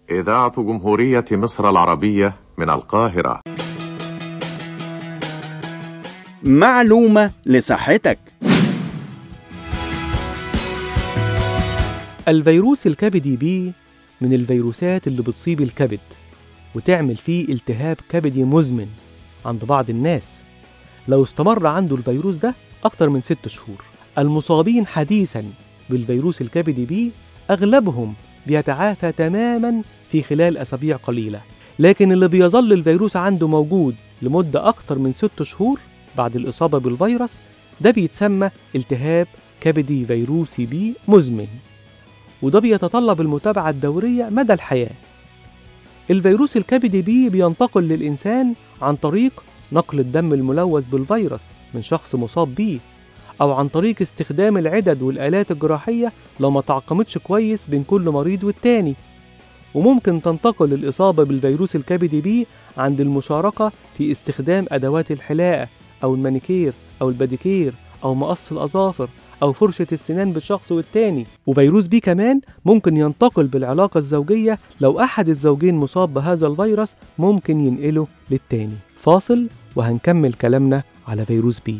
إذاعة جمهورية مصر العربية من القاهرة معلومة لصحتك الفيروس الكبدي بي من الفيروسات اللي بتصيب الكبد وتعمل فيه التهاب كبدي مزمن عند بعض الناس لو استمر عنده الفيروس ده أكتر من ست شهور المصابين حديثا بالفيروس الكبدي بي أغلبهم بيتعافى تماما في خلال أسابيع قليلة لكن اللي بيظل الفيروس عنده موجود لمدة أكتر من ست شهور بعد الإصابة بالفيروس ده بيتسمى التهاب كبدي فيروسي بي مزمن وده بيتطلب المتابعة الدورية مدى الحياة الفيروس الكبدي بي بينتقل للإنسان عن طريق نقل الدم الملوث بالفيروس من شخص مصاب بيه أو عن طريق استخدام العدد والآلات الجراحية لو ما تعقمتش كويس بين كل مريض والتاني وممكن تنتقل الإصابة بالفيروس الكبدي بي عند المشاركة في استخدام أدوات الحلاقة أو المانيكير أو الباديكير أو مقص الأظافر أو فرشة السنان بالشخص والتاني وفيروس بي كمان ممكن ينتقل بالعلاقة الزوجية لو أحد الزوجين مصاب بهذا الفيروس ممكن ينقله للتاني فاصل وهنكمل كلامنا على فيروس بي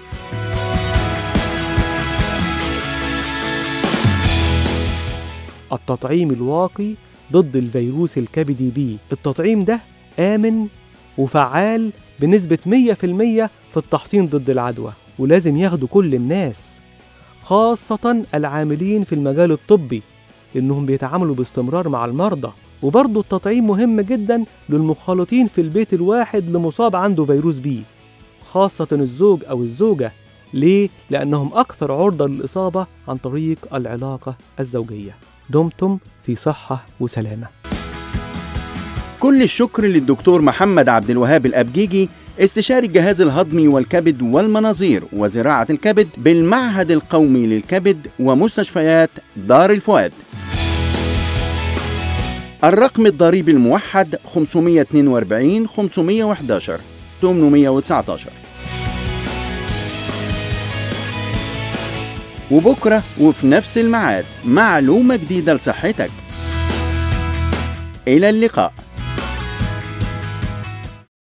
التطعيم الواقي ضد الفيروس الكبدي بي التطعيم ده آمن وفعال بنسبة 100% في التحصين ضد العدوى ولازم ياخدوا كل الناس خاصة العاملين في المجال الطبي لأنهم بيتعاملوا باستمرار مع المرضى وبرضه التطعيم مهم جدا للمخالطين في البيت الواحد لمصاب عنده فيروس بي خاصة الزوج أو الزوجة ليه؟ لأنهم أكثر عرضة للإصابة عن طريق العلاقة الزوجية دمتم في صحة وسلامة كل الشكر للدكتور محمد عبد الوهاب الأبجيجي استشاري الجهاز الهضمي والكبد والمناظير وزراعة الكبد بالمعهد القومي للكبد ومستشفيات دار الفؤاد الرقم الضريبي الموحد 542 511 819 وبكرة وفي نفس الميعاد معلومة جديدة لصحتك إلى اللقاء